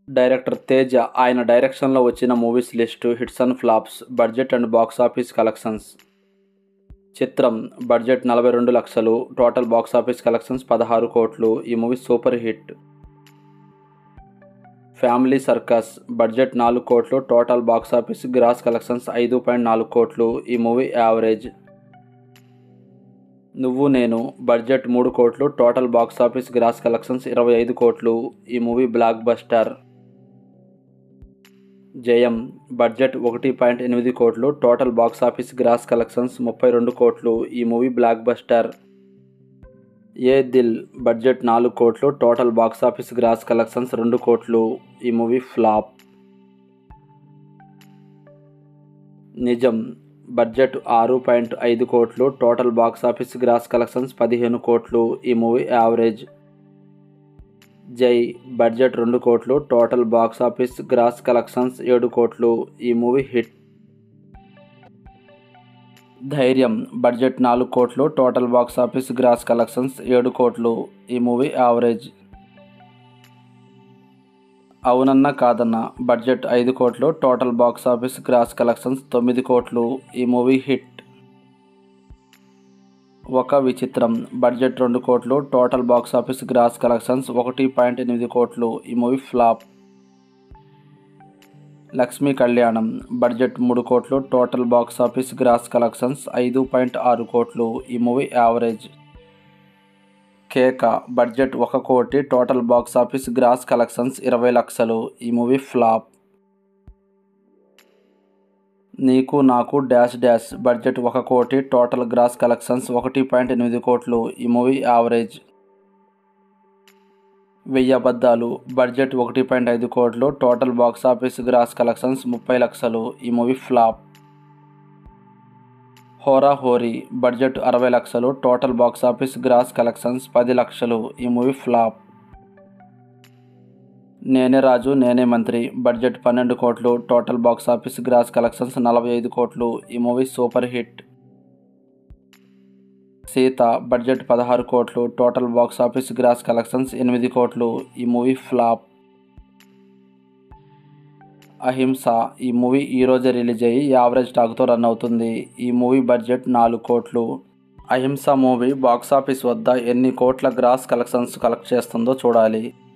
director Teja ఆయన డైరెక్షన్లో వచ్చిన movies list hits and flops budget and box office collections Chitram budget నలభై రెండు లక్షలు టోటల్ బాక్స్ ఆఫీస్ కలెక్షన్స్ పదహారు కోట్లు ఈ movie super hit Family Circus budget నాలుగు కోట్లు total box office gross collections ఐదు పాయింట్ నాలుగు కోట్లు ఈ మూవీ యావరేజ్ నువ్వు నేను బడ్జెట్ మూడు కోట్లు total box office gross collections ఇరవై ఐదు కోట్లు ఈ movie blockbuster Jayam budget ఒకటి పాయింట్ ఎనిమిది కోట్లు total box office gross collections ముప్పై రెండు కోట్లు ఈ movie blockbuster Yeh Dil budget నాలుగు కోట్లు total box office gross collections రెండు కోట్లు ఈ మూవీ ఫ్లాప్ నిజం బడ్జెట్ ఆరు పాయింట్ ఐదు కోట్లు total box office gross collections పదిహేను కోట్లు ఈ మూవీ యావరేజ్ జై బడ్జెట్ రెండు కోట్లు total box office gross collections ఏడు కోట్లు ఈ మూవీ హిట్ ధైర్యం బడ్జెట్ నాలుగు కోట్లు total box office gross collections ఏడు కోట్లు ఈ మూవీ యావరేజ్ అవునన్న కాదన్న బడ్జెట్ ఐదు కోట్లు total box office gross collections తొమ్మిది కోట్లు ఈ మూవీ హిట్ ఒక విచిత్రం బడ్జెట్ రెండు కోట్లు total box office gross collections ఒకటి పాయింట్ ఎనిమిది కోట్లు ఈ మూవీ ఫ్లాప్ లక్ష్మీ కళ్యాణం బడ్జెట్ మూడు కోట్లు total box office gross collections ఐదు పాయింట్ ఆరు కోట్లు ఈ మూవీ యావరేజ్ కేక బడ్జెట్ ఒక కోటి total box office gross collections ఇరవై లక్షలు ఈ మూవీ ఫ్లాప్ నీకు నాకు డాష్ డాష్ బడ్జెట్ ఒక కోటి టోటల్ గ్రాస్ కలెక్షన్స్ ఒకటి పాయింట్ ఎనిమిది కోట్లు ఈ మూవీ యావరేజ్ వెయ్యి అబద్ధాలు బడ్జెట్ ఒకటి పాయింట్ ఐదు కోట్లు total box office gross collections ముప్పై లక్షలు ఈ మూవీ ఫ్లాప్ హోరా హోరీ బడ్జెట్ అరవై లక్షలు total box office gross collections పది లక్షలు ఈ మూవీ ఫ్లాప్ నేనే రాజు నేనే మంత్రి బడ్జెట్ పన్నెండు కోట్లు total box office gross collections నలభై ఐదు కోట్లు ఈ movie super hit Sita budget పదహారు కోట్లు total box office gross collections ఎనిమిది కోట్లు ఈ మూవీ ఫ్లాప్ అహింస ఈ మూవీ ఈరోజే రిలీజ్ అయ్యి యావరేజ్ టాక్తో రన్ అవుతుంది ఈ మూవీ బడ్జెట్ నాలుగు కోట్లు అహింస మూవీ బాక్స్ ఆఫీస్ వద్ద ఎన్ని కోట్ల గ్రాస్ కలెక్షన్స్ కలెక్ట్ చేస్తుందో చూడాలి